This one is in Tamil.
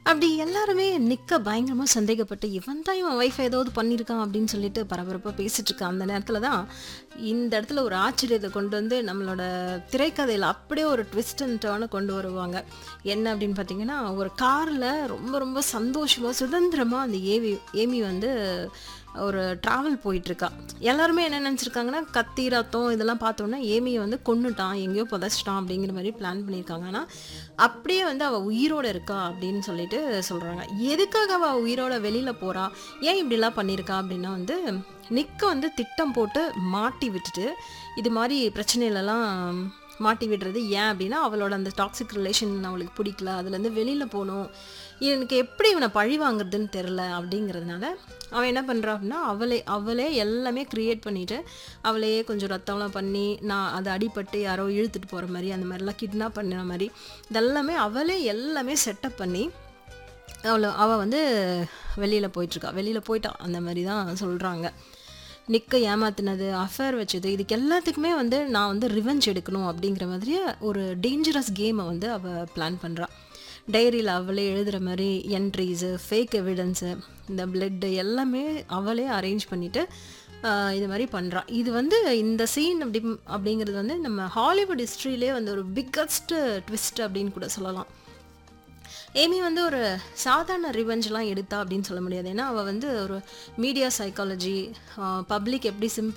அப்படி எல்லாருமே நிக்க பயங்கரமா சந்தேகப்பட்டு இவன் தான் இவன் ஒய்ஃப் ஏதாவது பண்ணியிருக்கான் அப்படின்னு சொல்லிட்டு பரபரப்பாக பேசிட்டு இருக்கான் அந்த நேரத்தில் தான் இந்த இடத்துல ஒரு ஆச்சரியத்தை கொண்டு வந்து நம்மளோட திரைக்கதையில் அப்படியே ஒரு ட்விஸ்ட் அண்ட் டேர்னை கொண்டு வருவாங்க என்ன அப்படின்னு பார்த்தீங்கன்னா ஒரு காரில் ரொம்ப ரொம்ப சந்தோஷமாக சுதந்திரமாக அந்த ஏவி ஏமி வந்து ஒரு ட்ராவல் போயிட்டுருக்கா எல்லாருமே என்ன நினச்சிருக்காங்கன்னா கத்தி ரத்தம் இதெல்லாம் பார்த்தோன்னா ஏமியை வந்து கொன்னுட்டான் எங்கேயோ புதைச்சிட்டான் அப்படிங்கிற மாதிரி பிளான் பண்ணியிருக்காங்க ஆனால் அப்படியே வந்து அவள் உயிரோட இருக்கா அப்படின்னு சொல்லிட்டு சொல்கிறாங்க எதுக்காக அவள் உயிரோட வெளியில் போகிறா ஏன் இப்படிலாம் பண்ணியிருக்கா அப்படின்னா வந்து நிக்க வந்து திட்டம் போட்டு மாட்டி விட்டுட்டு இது மாதிரி பிரச்சனையிலலாம் மாட்டி விடுறது ஏன் அப்படின்னா அவளோட அந்த டாக்ஸிக் ரிலேஷன் அவளுக்கு பிடிக்கல அதுலேருந்து வெளியில் போகணும் எனக்கு எப்படி இவனை பழி வாங்குறதுன்னு தெரில அப்படிங்கிறதுனால அவன் என்ன பண்ணுறா அப்படின்னா அவளே அவளே எல்லாமே க்ரியேட் பண்ணிவிட்டு அவளையே கொஞ்சம் ரத்தம்லாம் பண்ணி நான் அதை அடிபட்டு யாரோ இழுத்துட்டு போகிற மாதிரி அந்த மாதிரிலாம் கிட்னாப் பண்ணுற மாதிரி இதெல்லாமே அவளே எல்லாமே செட்டப் பண்ணி அவளை அவள் வந்து வெளியில் போயிட்டுருக்கா வெளியில் போயிட்டா அந்த மாதிரி தான் சொல்கிறாங்க நிக்க ஏமாத்தினது அஃபேர் வச்சது இதுக்கு எல்லாத்துக்குமே வந்து நான் வந்து ரிவெஞ்ச் எடுக்கணும் அப்படிங்கிற மாதிரியே ஒரு டேஞ்சரஸ் கேமை வந்து அவள் பிளான் பண்ணுறா டைரியில் அவளே எழுதுகிற மாதிரி என்ட்ரிஸு ஃபேக் எவிடன்ஸு இந்த பிளட்டு எல்லாமே அவளே அரேஞ்ச் பண்ணிவிட்டு இது மாதிரி பண்ணுறா இது வந்து இந்த சீன் அப்படி அப்படிங்கிறது வந்து நம்ம ஹாலிவுட் ஹிஸ்ட்ரியிலே வந்து ஒரு பிக்கஸ்ட் ட்விஸ்ட் அப்படின்னு கூட சொல்லலாம் ஏமி வந்து ஒரு சாதாரண ரிவெஞ்செலாம் எடுத்தா அப்படின்னு சொல்ல முடியாது ஏன்னா அவள் வந்து ஒரு மீடியா சைக்காலஜி பப்ளிக் எப்படி சிம்